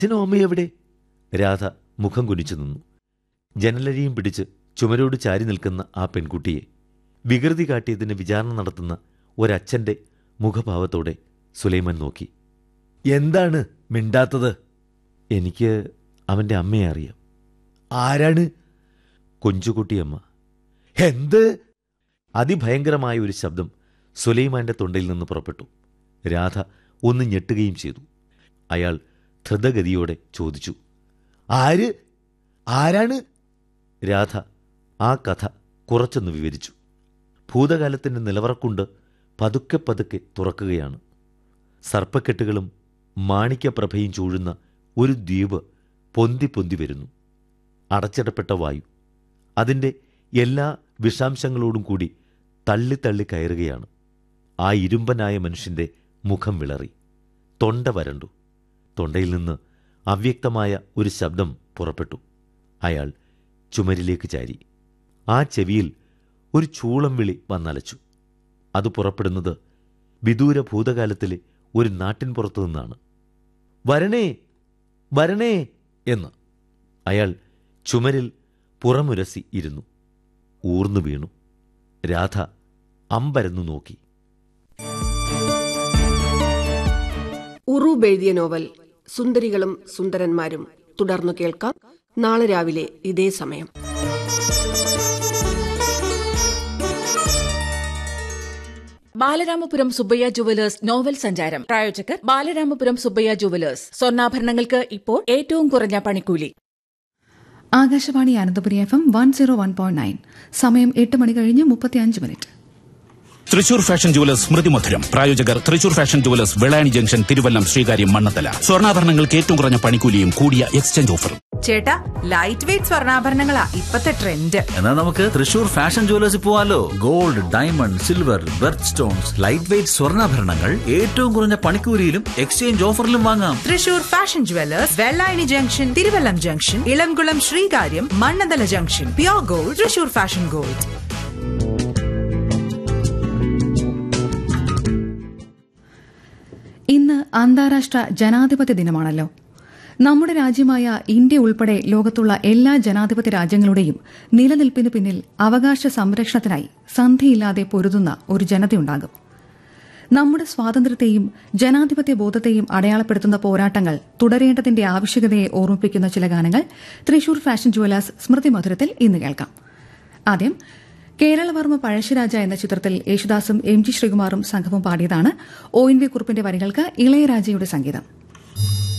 അച്ഛനും അമ്മയും എവിടെ രാധ മുഖം കുനിച്ചു നിന്നു ജനലരിയും പിടിച്ച് ചുമരോട് ചാരി നിൽക്കുന്ന ആ പെൺകുട്ടിയെ വികൃതി കാട്ടിയതിന് വിചാരണ നടത്തുന്ന ഒരച്ഛന്റെ മുഖഭാവത്തോടെ സുലൈമാൻ നോക്കി എന്താണ് മിണ്ടാത്തത് എനിക്ക് അവന്റെ അമ്മയെ അറിയാം ആരാണ് കൊഞ്ചുകുട്ടിയമ്മ എന്ത് അതിഭയങ്കരമായ ഒരു ശബ്ദം സുലൈമാന്റെ തൊണ്ടയിൽ നിന്ന് പുറപ്പെട്ടു രാധ ഒന്ന് ഞെട്ടുകയും ചെയ്തു അയാൾ ധൃതഗതിയോടെ ചോദിച്ചു ആര് ആരാണ് രാധ ആ കഥ കുറച്ചൊന്ന് വിവരിച്ചു ഭൂതകാലത്തിന്റെ നിലവറക്കുണ്ട് പതുക്കെ പതുക്കെ തുറക്കുകയാണ് സർപ്പക്കെട്ടുകളും മാണിക്യപ്രഭയും ചൂഴുന്ന ഒരു ദ്വീപ് പൊന്തി പൊന്തി വരുന്നു അടച്ചിടപ്പെട്ട വായു അതിൻ്റെ എല്ലാ വിഷാംശങ്ങളോടും കൂടി തള്ളി തള്ളി കയറുകയാണ് ആ ഇരുമ്പനായ മനുഷ്യന്റെ മുഖം വിളറി തൊണ്ട വരണ്ടു തൊണ്ടയിൽ നിന്ന് അവ്യക്തമായ ഒരു ശബ്ദം പുറപ്പെട്ടു അയാൾ ചുമരിലേക്ക് ചാരി ആ ചെവിയിൽ ഒരു ചൂളം വിളി വന്നലച്ചു അത് പുറപ്പെടുന്നത് വിദൂര ഭൂതകാലത്തിലെ ഒരു നാട്ടിൻ പുറത്തു നിന്നാണ് വരണേ വരണേ എന്ന് അയാൾ ചുമരിൽ പുറമുരസി ഇരുന്നു ഊർന്നു വീണു രാധ അമ്പരന്നു നോക്കി ഉറൂബ് എഴുതിയ നോവൽ സുന്ദരികളും സുന്ദരന്മാരും തുടർന്നു കേൾക്കാം നാളെ രാവിലെ ഇതേ സമയം ബാലരാമപുരം സുബ്ബയ്യ ജുവലേഴ്സ് നോവൽ സഞ്ചാരം പ്രായോജകർ ബാലരാമപുരം സുബ്ബയ്യ ജുവലേഴ്സ് സ്വർണ്ണാഭരണങ്ങൾക്ക് ഇപ്പോൾ ഏറ്റവും കുറഞ്ഞ പണിക്കൂലി Akashvani Ananthapuri F M one zero one point nine സമയം എട്ട് മണി കഴിഞ്ഞ് മുപ്പത്തിയഞ്ച് minute Thrissur fashion jewellers Smrithi Madhuram പ്രായോജകർ Thrissur fashion jewellers Vellayani junction Thiruvallam Sreekaryam Mannanthala സ്വർണ്ണാഭരണങ്ങൾക്ക് ഏറ്റവും കുറഞ്ഞ പണിക്കൂലിയും കൂടിയ എക്സ്ചേഞ്ച് ഓഫറും ചേട്ടാ ലൈറ്റ് വെയിറ്റ് സ്വർണ്ണാഭരണങ്ങളാ ഇപ്പത്തെ ട്രെൻഡ് എന്നാൽ നമുക്ക് തൃശൂർ ഫാഷൻ ജുവലേഴ്സിൽ പോവാലോ gold diamond silver birth stones light weight സ്വർണ്ണാഭരണങ്ങൾ ഏറ്റവും കുറഞ്ഞ പണിക്കൂലിയിലും എക്സ്ചേഞ്ച് ഓഫറിലും വാങ്ങാം Thrissur fashion jewellers Vellayani junction Thiruvallam junction Ilamkulam Sreekaryam Mannanthala junction pure gold Thrissur fashion gold ഇന്ന് അന്താരാഷ്ട്ര ജനാധിപത്യ ദിനമാണല്ലോ നമ്മുടെ രാജ്യമായ ഇന്ത്യ ഉൾപ്പെടെ ലോകത്തുള്ള എല്ലാ ജനാധിപത്യ രാജ്യങ്ങളുടെയും നിലനിൽപ്പിന് പിന്നിൽ അവകാശ സംരക്ഷണത്തിനായി സന്ധിയില്ലാതെ പൊരുതുന്ന ഒരു ജനതയുണ്ടാകും നമ്മുടെ സ്വാതന്ത്ര്യത്തെയും ജനാധിപത്യ ബോധത്തെയും അടയാളപ്പെടുത്തുന്ന പോരാട്ടങ്ങൾ തുടരേണ്ടതിന്റെ ആവശ്യകതയെ ഓർമ്മിപ്പിക്കുന്ന ചില ഗാനങ്ങൾ തൃശൂർ ഫാഷൻ ജുവലേഴ്സ് സ്മൃതി മധുരത്തിൽ ഇന്ന് കേൾക്കാം ആദ്യം കേരളവർമ്മ പഴശ്ശിരാജ എന്ന ചിത്രത്തിൽ യേശുദാസും എം ജി ശ്രീകുമാറും സംഘവും പാടിയതാണ് ഒ എൻ വി കുറുപ്പിന്റെ വരികൾക്ക് ഇളയരാജയുടെ സംഗീതം